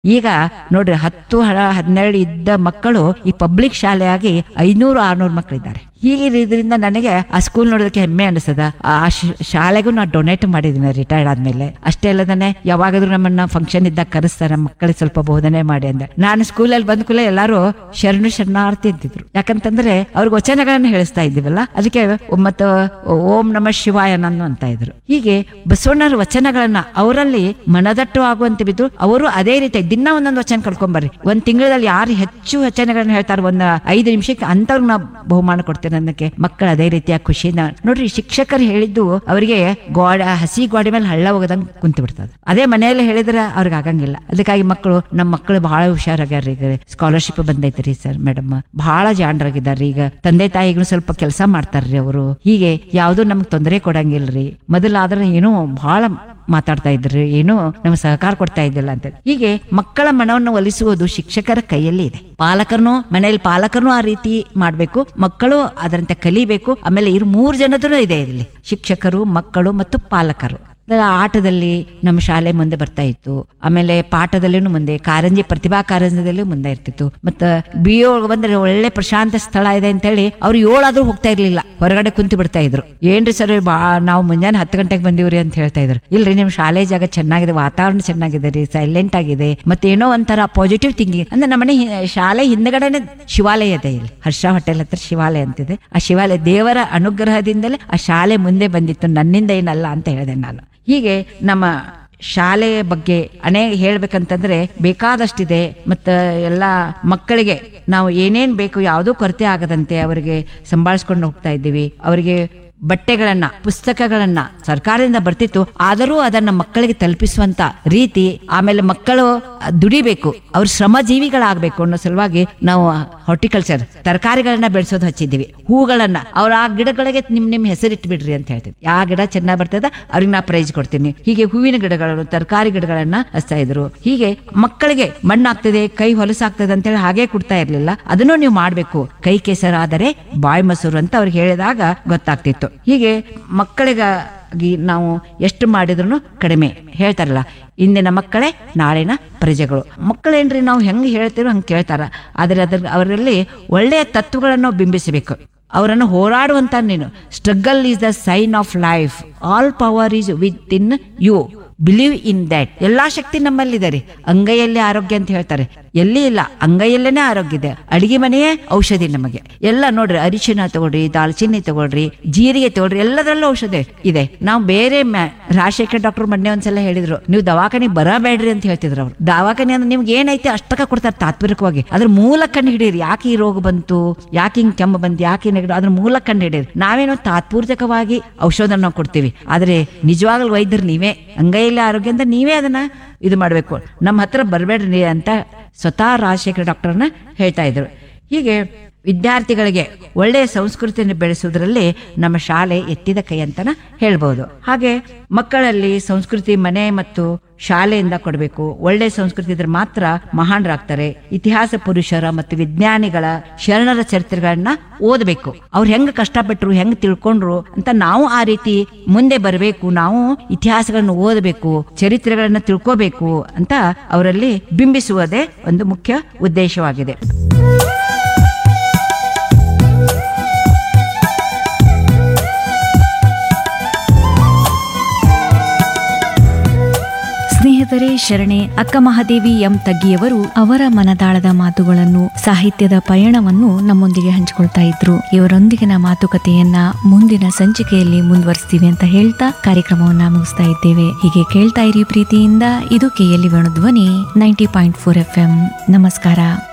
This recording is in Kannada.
ಈಗ ನೋಡ್ರಿ ಹತ್ತು ಹ- ಹನ್ನೆರಡು ಇದ್ದ ಮಕ್ಕಳು ಈ ಪಬ್ಲಿಕ್ ಶಾಲೆಯಾಗಿ ಐನೂರು ಆರ್ನೂರು ಮಕ್ಕಳಿದ್ದಾರೆ ಹೀಗೆ ಇದರಿಂದ ನನಗೆ ಆ ಸ್ಕೂಲ್ ನೋಡೋದಕ್ಕೆ ಹೆಮ್ಮೆ ಅನಿಸ್ತದ ಆ ಶ್- ಶಾಲೆಗೂ ನಾ ಡೊನೇಟ್ ಮಾಡಿದ್ದೀನಿ ರಿಟೈರ್ಡ್ ಆದ್ಮೇಲೆ ಅಷ್ಟೇ ಅಲ್ಲದನೆ ಯಾವಾಗಾದ್ರೂ ನಮ್ಮನ್ನ ಫಂಕ್ಷನ್ ಇದ್ದಾಗ ಕರೆಸ್ತಾರೆ ಮಕ್ಕಳಿಗೆ ಸ್ವಲ್ಪ ಬೋಧನೆ ಮಾಡಿ ಅಂದೆ ನಾನು ಸ್ಕೂಲಲ್ಲಿ ಬಂದ ಕೂಡಲೇ ಎಲ್ಲಾರು ಶರಣು ಶರಣಾರ್ಥಿ ಅಂತಿದ್ರು ಯಾಕಂತಂದ್ರೆ ಅವ್ರಿಗೆ ವಚನಗಳನ್ನ ಹೇಳಿಸ್ತಾ ಇದ್ದೀವಲ್ಲ ಅದಕ್ಕೆ ಮತ್ತು ಓಂ ನಮ ಶಿವಾಯ ನಾನು ಅಂತ ಇದ್ರು ಹೀಗೆ ಬಸವಣ್ಣರ ವಚನಗಳನ್ನ ಅವರಲ್ಲಿ ಮನದಟ್ಟು ಆಗುವಂತೆ ಬಿದ್ದು ಅವರು ಅದೇ ರೀತಿ ದಿನ ಒಂದೊಂದು ವಚನ ಕಳ್ಕೊಂಬರ್ರಿ ಒಂದ್ ತಿಂಗಳಲ್ಲಿ ಯಾರು ಹೆಚ್ಚು ವಚನಗಳನ್ನ ಹೇಳ್ತಾರೆ ಒಂದ್ ಐದು ನಿಮಿಷಕ್ಕೆ ಅಂತವ್ರಿಗೆ ನಾ ಬಹುಮಾನ ಕೊಡ್ತೇನೆ ಅನ್ನಕ್ಕೆ ಮಕ್ಕಳು ಅದೇ ರೀತಿಯ ಖುಷಿನ ನೋಡ್ರಿ ಶಿಕ್ಷಕರು ಹೇಳಿದ್ದು ಅವರಿಗೆ ಗೋಡ ಹಸಿ ಗೋಡೆ ಮೇಲೆ ಹಳ್ಳ ಹೋಗದಂಗ್ ಕುಂತು ಬಿಡ್ತದೆ ಅದೇ ಮನೆಯಲ್ಲಿ ಹೇಳಿದ್ರೆ ಅವ್ರಿಗೆ ಆಗಂಗಿಲ್ಲ ಅದಕ್ಕಾಗಿ ಮಕ್ಕಳು ನಮ್ಮ ಮಕ್ಕಳು ಬಹಳ ಹುಷಾರಾಗ್ಯಾರ ಈಗ ಸ್ಕಾಲರ್ಶಿಪ್ ಬಂದೈತ್ರಿ ಸರ್ ಮೇಡಮ್ ಬಹಳ ಜಾಣರಾಗಿದ್ದಾರ್ರಿ ಈಗ ತಂದೆ ತಾಯಿಗೂ ಸ್ವಲ್ಪ ಕೆಲಸ ಮಾಡ್ತಾರ್ರಿ ಅವರು ಹೀಗೆ ಯಾವ್ದು ನಮ್ಗೆ ತೊಂದರೆ ಕೊಡಂಗಿಲ್ರಿ ಮೊದಲಾದ್ರೆ ಏನೋ ಬಹಳ ಮಾತಾಡ್ತಾ ಇದ್ರಿ ಏನು ನಮ್ಗೆ ಸಹಕಾರ ಕೊಡ್ತಾ ಇದ್ದಿಲ್ಲ ಅಂತ ಹೀಗೆ ಮಕ್ಕಳ ಮನವನ್ನು ಒಲಿಸುವುದು ಶಿಕ್ಷಕರ ಕೈಯಲ್ಲಿ ಇದೆ ಪಾಲಕರನು ಮನೆಯಲ್ಲಿ ಪಾಲಕರನು ಆ ರೀತಿ ಮಾಡ್ಬೇಕು ಮಕ್ಕಳು ಅದರಂತೆ ಕಲಿಬೇಕು ಆಮೇಲೆ ಇರು ಮೂರು ಜನದ್ರು ಇದೆ ಇಲ್ಲಿ ಶಿಕ್ಷಕರು ಮಕ್ಕಳು ಮತ್ತು ಪಾಲಕರು ಅದರ ಆಟದಲ್ಲಿ ನಮ್ಮ ಶಾಲೆ ಮುಂದೆ ಬರ್ತಾ ಇತ್ತು ಆಮೇಲೆ ಪಾಠದಲ್ಲಿನೂ ಮುಂದೆ ಕಾರಂಜಿ ಪ್ರತಿಭಾ ಕಾರಂಜದಲ್ಲೂ ಮುಂದೆ ಇರ್ತಿತ್ತು ಮತ್ತ ಬಿ ಒ ಬಂದ್ರೆ ಒಳ್ಳೆ ಪ್ರಶಾಂತ ಸ್ಥಳ ಇದೆ ಅಂತ ಹೇಳಿ ಅವ್ರು ಏಳಾದ್ರೂ ಹೋಗ್ತಾ ಇರ್ಲಿಲ್ಲ ಹೊರಗಡೆ ಕುಂತು ಬಿಡ್ತಾ ಇದ್ರು ಏನ್ರಿ ಸರ್ ಬಾ ನಾವು ಮುಂಜಾನೆ ಹತ್ತು ಗಂಟೆಗೆ ಬಂದಿವ್ರಿ ಅಂತ ಹೇಳ್ತಾ ಇದ್ರು ಇಲ್ರಿ ನಿಮ್ ಶಾಲೆ ಜಾಗ ಚೆನ್ನಾಗಿದೆ ವಾತಾವರಣ ಚೆನ್ನಾಗಿದೆ ರೀ ಸೈಲೆಂಟ್ ಆಗಿದೆ ಮತ್ತೆ ಏನೋ ಒಂಥರ ಪಾಸಿಟಿವ್ ಥಿಂಕಿಂಗ್ ಅಂದ್ರೆ ನಮ್ಮನೆ ಹಿ- ಶಾಲೆ ಹಿಂದ್ಗಡೆನೆ ಶಿವಾಲಯ ಇದೆ ಇಲ್ಲಿ ಹರ್ಷ ಹೋಟೆಲ್ ಹತ್ರ ಶಿವಾಲಯ ಅಂತಿದೆ ಆ ಶಿವಾಲಯ ದೇವರ ಅನುಗ್ರಹದಿಂದಲೇ ಆ ಶಾಲೆ ಮುಂದೆ ಬಂದಿತ್ತು ನನ್ನಿಂದ ಏನಲ್ಲ ಅಂತ ಹೇಳಿದೆ ನಾನು ಹೀಗೆ ನಮ್ಮ ಶಾಲೆಯ ಬಗ್ಗೆ ಅನೇಕ ಹೇಳ್ಬೇಕಂತಂದ್ರೆ ಬೇಕಾದಷ್ಟಿದೆ ಮತ್ತ ಎಲ್ಲ ಮಕ್ಕಳಿಗೆ ನಾವು ಏನೇನ್ ಬೇಕು ಯಾವುದೂ ಕೊರತೆ ಆಗದಂತೆ ಅವರಿಗೆ ಸಂಭಾಳಿಸ್ಕೊಂಡು ಹೋಗ್ತಾ ಇದ್ದೀವಿ ಅವರಿಗೆ ಬಟ್ಟೆಗಳನ್ನ ಪುಸ್ತಕಗಳನ್ನ ಸರ್ಕಾರದಿಂದ ಬರ್ತಿತ್ತು ಆದರೂ ಅದನ್ನ ಮಕ್ಕಳಿಗೆ ತಲುಪಿಸುವಂತ ರೀತಿ ಆಮೇಲೆ ಮಕ್ಕಳು ದುಡಿಬೇಕು ಅವ್ರ ಶ್ರಮ ಜೀವಿಗಳಾಗಬೇಕು ಅನ್ನೋ ಸಲುವಾಗಿ ನಾವು ಹಾರ್ಟಿಕಲ್ಚರ್ ತರಕಾರಿಗಳನ್ನ ಬೆಳೆಸೋದು ಹಚ್ಚಿದ್ದೀವಿ ಹೂಗಳನ್ನ ಅವ್ರ ಆ ಗಿಡಗಳಿಗೆ ನಿಮ್ ನಿಮ್ ಹೆಸರಿಟ್ಟು ಬಿಡ್ರಿ ಅಂತ ಹೇಳ್ತೀವಿ ಯಾವ ಗಿಡ ಚೆನ್ನಾಗಿ ಬರ್ತದ ಅವ್ರಿಗೆ ನಾ ಪ್ರೈಸ್ ಕೊಡ್ತೀನಿ ಹೀಗೆ ಹೂವಿನ ಗಿಡಗಳು ತರಕಾರಿ ಗಿಡಗಳನ್ನ ಹಚ್ತಾ ಇದ್ರು ಹೀಗೆ ಮಕ್ಕಳಿಗೆ ಮಣ್ಣಾಗ್ತದೆ ಕೈ ಹೊಲಸಾಗ್ತದೆ ಅಂತ ಹೇಳಿ ಹಾಗೆ ಕೊಡ್ತಾ ಇರ್ಲಿಲ್ಲ ಅದನ್ನು ನೀವು ಮಾಡ್ಬೇಕು ಕೈ ಕೆಸರಾದರೆ ಬಾಯಿ ಮೊಸರು ಅಂತ ಅವ್ರಿಗೆ ಹೇಳಿದಾಗ ಗೊತ್ತಾಗ್ತಿತ್ತು ಹೀಗೆ ಮಕ್ಕಳಿಗಾಗಿ ನಾವು ಎಷ್ಟು ಮಾಡಿದ್ರು ಕಡಿಮೆ ಹೇಳ್ತಾರಲ್ಲ ಇಂದಿನ ಮಕ್ಕಳೇ ನಾಳಿನ ಪ್ರಜೆಗಳು ಮಕ್ಕಳೇನ್ರಿ ನಾವು ಹೆಂಗ್ ಹೇಳ್ತೀರೋ ಹಂಗೆ ಕೇಳ್ತಾರ ಆದ್ರೆ ಅದ್ರ ಅವರಲ್ಲಿ ಒಳ್ಳೆಯ ತತ್ವಗಳನ್ನು ಬಿಂಬಿಸಬೇಕು ಅವರನ್ನು ಹೋರಾಡುವಂತ ನೀನು struggle is the sign of life all power is within you believe in that ಎಲ್ಲಾ ಶಕ್ತಿ ನಮ್ಮಲ್ಲಿದೆ ರೀ ಅಂಗೈಯಲ್ಲಿ ಆರೋಗ್ಯ ಅಂತ ಹೇಳ್ತಾರೆ ಎಲ್ಲಿ ಇಲ್ಲ ಅಂಗೈಯಲ್ಲೇನೆ ಆರೋಗ್ಯ ಇದೆ ಅಡಿಗೆ ಮನೆಯೇ ಔಷಧಿ ನಮಗೆ ಎಲ್ಲ ನೋಡ್ರಿ ಅರಿಶಿನ ತಗೊಳ್ರಿ ದಾಲ್ಚಿನ್ನಿ ತಗೊಳ್ರಿ ಜೀರಿಗೆ ತಗೊಳ್ರಿ ಎಲ್ಲದರಲ್ಲೂ ಔಷಧಿ ಇದೆ ನಾವು ಬೇರೆ ಮ್ಯಾ- ರಾಜಶೇಖರ್ ಡಾಕ್ಟರ್ ಮೊನ್ನೆ ಒಂದ್ಸಲ ಹೇಳಿದ್ರು ನೀವು ದವಾಖಾನೆಗೆ ಬರಬೇಡ್ರಿ ಅಂತ ಹೇಳ್ತಿದ್ರು ಅವ್ರು ದವಾಖಾನೆ ಅಂದ್ರೆ ನಿಮ್ಗೆ ಏನೈತೆ ಅಷ್ಟಕ್ಕ ಕೊಡ್ತಾರೆ ತಾತ್ವಿಕವಾಗಿ ಅದ್ರ ಮೂಲ ಕಂಡು ಹಿಡೀರಿ ಯಾಕೆ ಈ ರೋಗ ಬಂತು ಯಾಕೆ ಹಿಂಗ್ ಕೆಮ್ಮು ಬಂತು ಯಾಕೆ ಹಿಂಗ್ ನೆಗಡಿ ಅದ್ರ ಮೂಲ ಕಂಡು ಹಿಡೀರಿ ನಾವೇನೋ ತಾತ್ಪೂರ್ಜಕವಾಗಿ ಔಷಧ ನಾವು ಕೊಡ್ತೀವಿ ಆದ್ರೆ ನಿಜವಾಗ್ಲೂ ವೈದ್ಯರು ನೀವೇ ಅಂಗೈಯಲ್ಲಿ ಆರೋಗ್ಯ ಅಂತ ನೀವೇ ಅದನ್ನ ಇದು ಮಾಡ್ಬೇಕು ನಮ್ಮ ಹತ್ರ ಬರಬೇಡ್ರಿ ಅಂತ ಸ್ವತಃ ರಾಜಶೇಖರ್ ಡಾಕ್ಟರ್ನ ಹೇಳ್ತಾ ಇದ್ರು ಹೀಗೆ ವಿದ್ಯಾರ್ಥಿಗಳಿಗೆ ಒಳ್ಳೆಯ ಸಂಸ್ಕೃತಿಯನ್ನು ಬೆಳೆಸುವುದರಲ್ಲಿ ನಮ್ಮ ಶಾಲೆ ಎತ್ತಿದ ಕೈ ಅಂತನ ಹೇಳ್ಬೋದು ಹಾಗೆ ಮಕ್ಕಳಲ್ಲಿ ಸಂಸ್ಕೃತಿ ಮನೆ ಮತ್ತು ಶಾಲೆಯಿಂದ ಕೊಡಬೇಕು ಒಳ್ಳೆ ಸಂಸ್ಕೃತಿ ಇದ್ರೆ ಮಾತ್ರ ಮಹಾನ್ರಾಗ್ತಾರೆ ಇತಿಹಾಸ ಪುರುಷರ ಮತ್ತು ವಿಜ್ಞಾನಿಗಳ ಶರಣರ ಚರಿತ್ರೆಗಳನ್ನ ಓದಬೇಕು ಅವ್ರು ಹೆಂಗ್ ಕಷ್ಟಪಟ್ರು ಹೆಂಗ್ ತಿಳ್ಕೊಂಡ್ರು ಅಂತ ನಾವು ಆ ರೀತಿ ಮುಂದೆ ಬರಬೇಕು ನಾವು ಇತಿಹಾಸಗಳನ್ನು ಓದಬೇಕು ಚರಿತ್ರೆಗಳನ್ನ ತಿಳ್ಕೋಬೇಕು ಅಂತ ಅವರಲ್ಲಿ ಬಿಂಬಿಸುವುದೇ ಒಂದು ಮುಖ್ಯ ಉದ್ದೇಶವಾಗಿದೆ ಸ್ನೇಹಿತರೆ ಶರಣೆ ಅಕ್ಕ ಮಹಾದೇವಿ ಎಂ ತಗ್ಗಿಯವರು ಅವರ ಮನದಾಳದ ಮಾತುಗಳನ್ನು ಸಾಹಿತ್ಯದ ಪಯಣವನ್ನು ನಮ್ಮೊಂದಿಗೆ ಹಂಚಿಕೊಳ್ತಾ ಇದ್ರು ಇವರೊಂದಿಗಿನ ಮಾತುಕತೆಯನ್ನ ಮುಂದಿನ ಸಂಚಿಕೆಯಲ್ಲಿ ಮುಂದುವರಿಸ್ತೀವಿ ಅಂತ ಹೇಳ್ತಾ ಕಾರ್ಯಕ್ರಮವನ್ನ ಮುಗಿಸ್ತಾ ಇದ್ದೇವೆ ಹೀಗೆ ಕೇಳ್ತಾ ಇರಿ ಪ್ರೀತಿಯಿಂದ ಇದು KLE Venudhwani ninety point four F M ನಮಸ್ಕಾರ